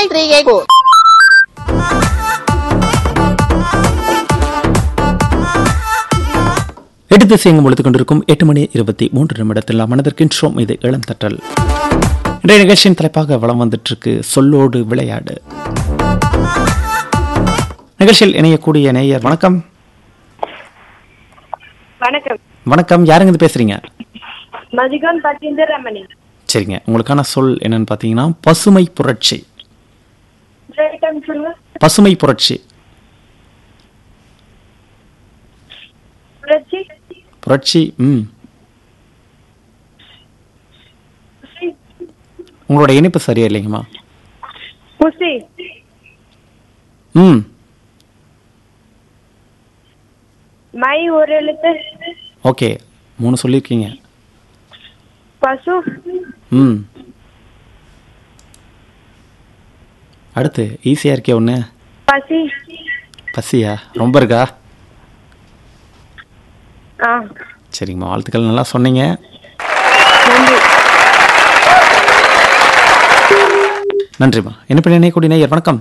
Nine three eight four எடுத்து செய்யும் பொழுது கொண்டிருக்கும் எட்டு மணி இருபத்தி மூன்று நிமிடத்தில் நாம் மனதிற்கின்றோம் இது இளம் தட்டல் இன்றைய நிகழ்ச்சியின் தலைப்பாக வளம் வந்துட்டு இருக்கு சொல்லோடு விளையாடு நிகழ்ச்சியில் இணையக்கூடிய நேயர் வணக்கம் வணக்கம் வணக்கம் யாருங்க இது பேசுறீங்க மதிகன் பத்தீந்தர் ரமணி சரிங்க உங்களுக்கான சொல் என்னன்னு பார்த்தீங்கன்னா பசுமை புரட்சி ரைட்டம் சொல்லுங்க பசுமை புரட்சி புரட்சி புரட்சி ம் உங்களோட இணைப்பு சரியா இல்லைங்கம்மா புசி ம் மை ஒரு எழுத்து ஓகே மூணு சொல்லியிருக்கீங்க பசு ம் அடுத்து ஈஸியாக இருக்கே ஒன்று பசி பசியா ரொம்ப இருக்கா ஆ சரிங்கம்மா வாழ்த்துக்கள் நல்லா சொன்னீங்க நன்றி நன்றிம்மா என்ன பண்ணி இணையக்கூடிய நேயர் வணக்கம்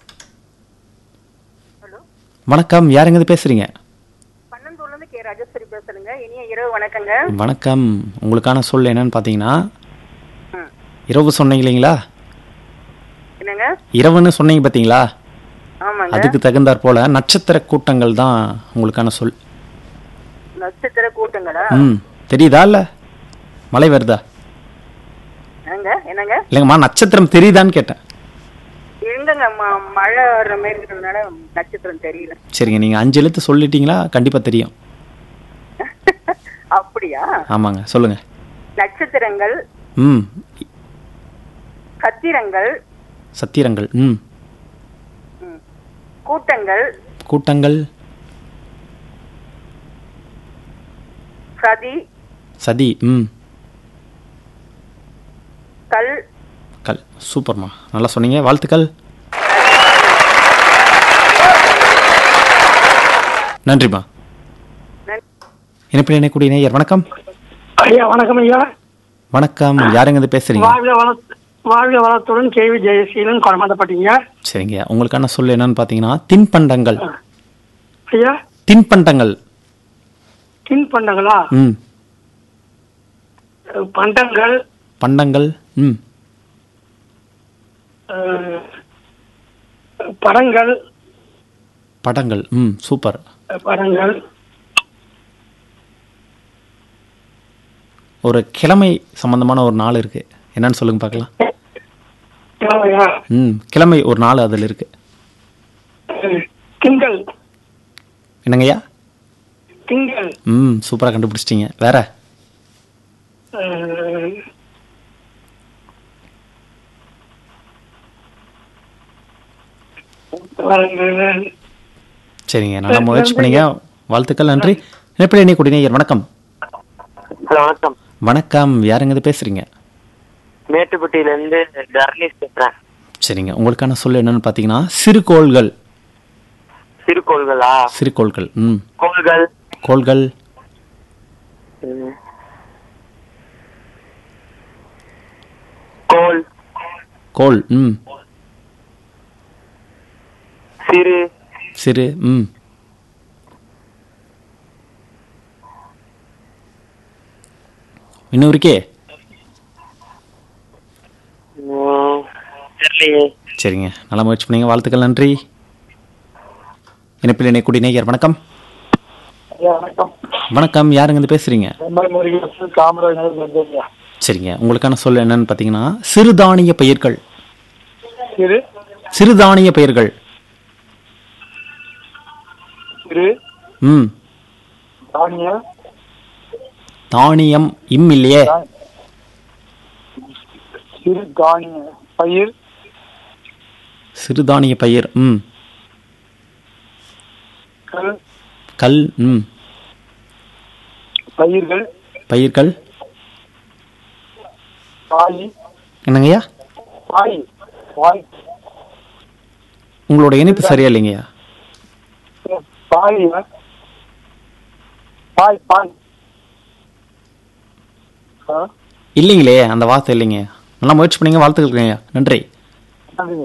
வணக்கம் யாருங்க இது பேசுறீங்க பன்னந்தூர்ல இருந்து கே ராஜேஸ்வரி பேசுறேங்க இனிய இரவு வணக்கங்க வணக்கம் உங்களுக்கான சொல் என்னன்னு பார்த்தீங்கன்னா இரவு சொன்னீங்க இல்லைங்களா என்னங்க இரவுன்னு சொன்னீங்க பார்த்தீங்களா ஆமாங்க அதுக்கு தகுந்தாற் போல நட்சத்திர கூட்டங்கள் தான் உங்களுக்கான சொல் நட்சத்திர கூட்டங்களா ம் தெரியுதா இல்லை மழை வருதா என்னங்க என்னங்க இல்லைங்கம்மா நட்சத்திரம் தெரியுதான்னு கேட்டேன் எங்கங்க ம- மழை வர்ற மாதிரி இருக்கிறதுனால நட்சத்திரம் தெரியல சரிங்க நீங்கள் அஞ்சு எழுத்து சொல்லிட்டீங்களா கண்டிப்பாக தெரியும் அப்படியா ஆமாங்க சொல்லுங்கள் நட்சத்திரங்கள் ம் கத்திரங்கள் சத்திரங்கள் ம் ம், கூட்டங்கள் கூட்டங்கள் சதி சதி ம் கல் கல் சூப்பர்மா நல்லா சொன்னீங்க வாழ்த்துக்கள் நன்றிம்மா நன்றி. இணைப்பில் இணைக்கூடிய நேயர் வணக்கம் ஐயா வணக்கம் ஐயா வணக்கம் யாருங்க இது பேசுறீங்க வாழ்க வள வாழ்க வளத்துடன் கேவி ஜெயசீலன் கொடமாட்டப்பட்டீங்க சரிங்க உங்களுக்கான சொல் என்னன்னு பார்த்தீங்கன்னா தின்பண்டங்கள் ஐயா தின்பண்டங்கள் தின் பண்டங்களா ம் பண்டங்கள் பண்டங்கள் ம் அஹ், படங்கள் படங்கள் ம் சூப்பர் படங்கள் ஒரு கிழமை சம்பந்தமான ஒரு நாள் இருக்கு என்னன்னு சொல்லுங்க பார்க்கலாம் ஐயா, ம் கிழமை ஒரு நாள் அதில் இருக்கு அஹ், திங்கள் என்னங்கய்யா திங்கள் ம் சூப்பராக கண்டுபிடிச்சிட்டீங்க வேற அஹ், படங்கள் சரிங்க நல்லா முயற்சி பண்ணீங்க வாழ்த்துக்கள் நன்றி இணைப்பில் இணைக்கூடிய நேயர் வணக்கம் ஹலோ வணக்கம் வணக்கம் யாருங்க இது பேசுறீங்க மேட்டுப்பட்டியில இருந்து தர்ணீஷ் பேசுறேன் சரிங்க உங்களுக்கான சொல் என்னன்னு பார்த்தீங்கன்னா சிறுகோள்கள் சிறுகோள்களா சிறுகோள்கள் ம் கோள்கள் கோள்கள் ம். கோள் கோள் ம் சிறு சிறு ம் இன்னும் இருக்கே ம், தெரியலையே சரிங்க நல்லா முயற்சி பண்ணீங்க வாழ்த்துக்கள் நன்றி இணைப்பில் இணைக்கூடிய நேயர் வணக்கம் ஐயா வணக்கம் வணக்கம் யாருங்க இது பேசுறீங்க எம்எல் முருகேசன் காமராஜ் நகர் வந்தேங்க சரிங்க உங்களுக்கான சொல் என்னன்னு பார்த்தீங்கன்னா சிறுதானிய பயிர்கள் திரு சிறுதானிய பயிர்கள் திரு ம் தானிய தானியம் இம் இல்லையே சிறு தானிய பயிர் சிறுதானிய பயிர் ம் கல் கல் ம் பயிர்கள் பயிர்கள் பாய் என்னங்கய்யா பாய் பாய் உங்களோட இணைப்பு சரியா இல்லைங்கய்யா பாய் பாய் பாய் ஆ இல்லைங்களே அந்த வார்த்தை இல்லைங்க நல்லா முயற்சி பண்ணீங்க வாழ்த்துக்கள்ங்கய்யா நன்றி நன்றிங்க